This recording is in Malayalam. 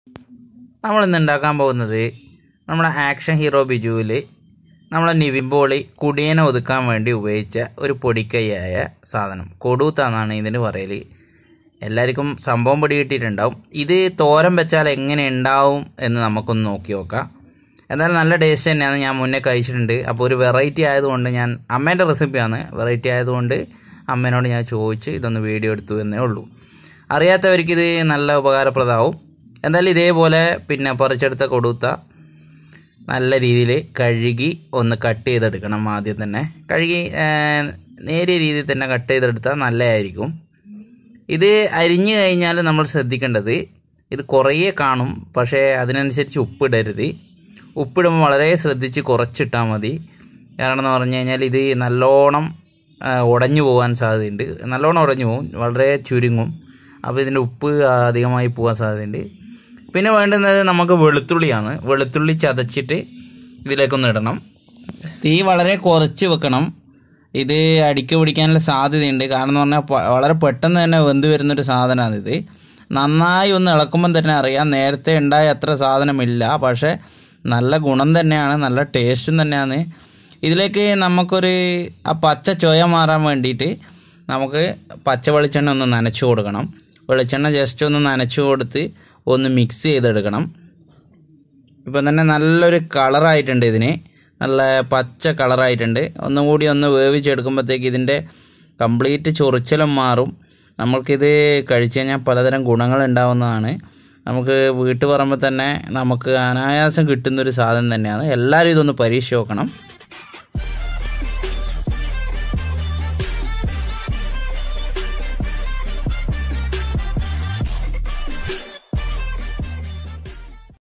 നമ്മളിന്ന് ഉണ്ടാക്കാൻ പോകുന്നത് നമ്മുടെ ആക്ഷൻ ഹീറോ ബിജുവിൽ നമ്മളെ നിവിമ്പോളി കുടിയനെ ഒതുക്കാൻ വേണ്ടി ഉപയോഗിച്ച ഒരു പൊടിക്കൈയായ സാധനം കൊടുത്ത എന്നാണ് ഇതിന് പറയൽ എല്ലാവർക്കും സംഭവം പിടി കിട്ടിയിട്ടുണ്ടാവും ഇത് തോരൻ വെച്ചാൽ എങ്ങനെ ഉണ്ടാവും എന്ന് നമുക്കൊന്ന് നോക്കി നോക്കാം എന്തായാലും നല്ല ടേസ്റ്റ് തന്നെയാണ് ഞാൻ മുന്നേ കഴിച്ചിട്ടുണ്ട് അപ്പോൾ ഒരു വെറൈറ്റി ആയതുകൊണ്ട് ഞാൻ അമ്മേൻ്റെ റെസിപ്പിയാണ് വെറൈറ്റി ആയതുകൊണ്ട് അമ്മേനോട് ഞാൻ ചോദിച്ച് ഇതൊന്ന് വീഡിയോ എടുത്തു എന്നേ ഉള്ളൂ അറിയാത്തവർക്ക് ഇത് നല്ല ഉപകാരപ്രദമാവും എന്തായാലും ഇതേപോലെ പിന്നെ പറിച്ചെടുത്ത കൊടുത്ത നല്ല രീതിയിൽ കഴുകി ഒന്ന് കട്ട് ചെയ്തെടുക്കണം ആദ്യം തന്നെ കഴുകി ആ, നേരിയ രീതിയിൽ തന്നെ കട്ട് ചെയ്തെടുത്താൽ നല്ലതായിരിക്കും ഇത് അരിഞ്ഞു കഴിഞ്ഞാൽ നമ്മൾ ശ്രദ്ധിക്കേണ്ടത് ഇത് കുറേ കാണും പക്ഷേ അതിനനുസരിച്ച് ഉപ്പിടരുത് ഉപ്പിടുമ്പോൾ വളരെ ശ്രദ്ധിച്ച് കുറച്ചിട്ടാൽ മതി കാരണം എന്ന് പറഞ്ഞു കഴിഞ്ഞാൽ ഇത് നല്ലോണം ആ, ഉടഞ്ഞു പോകാൻ സാധ്യതയുണ്ട് നല്ലോണം ഉടഞ്ഞു പോകും വളരെ ചുരുങ്ങും അപ്പോൾ ഇതിൻ്റെ ഉപ്പ് അധികമായി പോകാൻ സാധ്യതയുണ്ട് പിന്നെ വേണ്ടുന്നത് നമുക്ക് വെളുത്തുള്ളിയാണ് വെളുത്തുള്ളി ചതച്ചിട്ട് ഇതിലേക്കൊന്ന് ഇടണം തീ വളരെ കുറച്ച് വെക്കണം ഇത് അടിക്ക് പിടിക്കാനുള്ള സാധ്യതയുണ്ട് കാരണം എന്ന് പറഞ്ഞാൽ പ- വളരെ പെട്ടെന്ന് തന്നെ വെന്ത് വരുന്നൊരു സാധനമാണിത് നന്നായി ഒന്ന് ഇളക്കുമ്പം തന്നെ അറിയാം നേരത്തെ ഉണ്ടായ അത്ര സാധനമില്ല പക്ഷേ നല്ല ഗുണം തന്നെയാണ് നല്ല ടേസ്റ്റും തന്നെയാണ് ഇതിലേക്ക് നമുക്കൊരു ആ പച്ച ചൊയ മാറാൻ വേണ്ടിയിട്ട് നമുക്ക് പച്ച വെളിച്ചെണ്ണ ഒന്ന് നനച്ചു കൊടുക്കണം വെളിച്ചെണ്ണ ജസ്റ്റ് ഒന്ന് നനച്ചു കൊടുത്ത് ഒന്ന് മിക്സ് ചെയ്തെടുക്കണം ഇപ്പം തന്നെ നല്ലൊരു കളറായിട്ടുണ്ട് ഇതിന് നല്ല പച്ച കളറായിട്ടുണ്ട് ഒന്നും കൂടി ഒന്ന് വേവിച്ചെടുക്കുമ്പോഴത്തേക്ക് ഇതിൻ്റെ കംപ്ലീറ്റ് ചൊറിച്ചലും മാറും നമുക്കിത് കഴിച്ചു കഴിഞ്ഞാൽ പലതരം ഗുണങ്ങൾ ഉണ്ടാവുന്നതാണ് നമുക്ക് വീട്ടു പറയുമ്പോൾ തന്നെ നമുക്ക് അനായാസം കിട്ടുന്നൊരു സാധനം തന്നെയാണ് എല്ലാവരും ഇതൊന്ന് പരീക്ഷിച്ച് നോക്കണം